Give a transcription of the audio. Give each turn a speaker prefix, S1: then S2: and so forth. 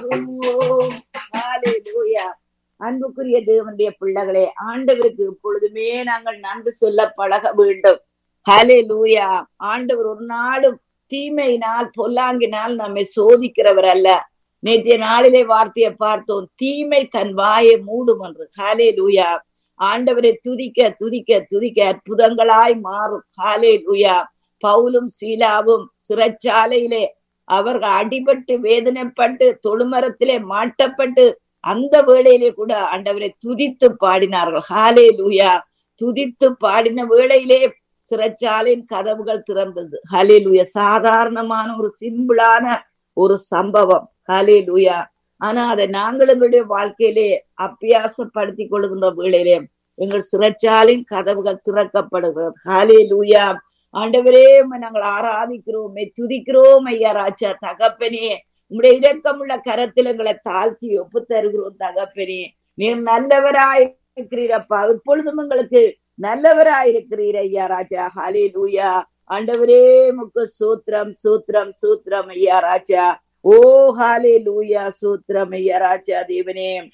S1: ஆராதிக்கிறோம் ஹalleluya அன்புக்குரிய தேவனுடைய பிள்ளைகளே ஆண்டவருக்கு எப்பொழுதுமே நாங்கள் நன்றி சொல்ல பழக வேண்டும் ஹalleluya ஆண்டவர் ஒரு நாளும் தீமையினால் பொல்லாங்கினால் நம்மை சோதிக்கிறவர் அல்ல நேற்றைய நாளிலே வார்த்தையை பார்த்தோம் தீமை தன் வாயை மூடும் என்று ஹாலே லூயா ஆண்டவரை துதிக்க துதிக்க துதிக்க அற்புதங்களாய் மாறும் ஹாலே லூயா பவுலும் சீலாவும் சிறைச்சாலையிலே அவர்கள் அடிபட்டு வேதனைப்பட்டு தொழுமரத்திலே மாட்டப்பட்டு அந்த வேளையிலே கூட ஆண்டவரை துதித்து பாடினார்கள் ஹாலே லூயா துதித்து பாடின வேளையிலே சிறைச்சாலையின் கதவுகள் திறந்தது ஹலே லூயா சாதாரணமான ஒரு சிம்பிளான ஒரு சம்பவம் ஹலே லூயா ஆனா அதை நாங்கள் எங்களுடைய வாழ்க்கையிலே அப்பியாசப்படுத்தி கொள்கின்ற வேளையிலே எங்கள் சிறைச்சாலையின் கதவுகள் திறக்கப்படுகிறது ஹாலே லூயா ஆண்டவரே நாங்கள் ஆராதிக்கிறோம் துதிக்கிறோம் ஐயா ராஜா தகப்பனே உங்களுடைய இரக்கமுள்ள கரத்தில் எங்களை தாழ்த்தி ஒப்பு தருகிறோம் தகப்பனே நீர் நல்லவராய் இருக்கிறீரப்பா இப்பொழுதும் எங்களுக்கு நல்லவராயிருக்கிறீர் ஐயா ராஜா ஹாலே லூயா ஆண்டவரே முக்கு சூத்திரம் சூத்திரம் சூத்திரம் ஐயா ராஜா ஓ ஹாலே லூயா சூத்திரம் ஐயா ராஜா தேவனே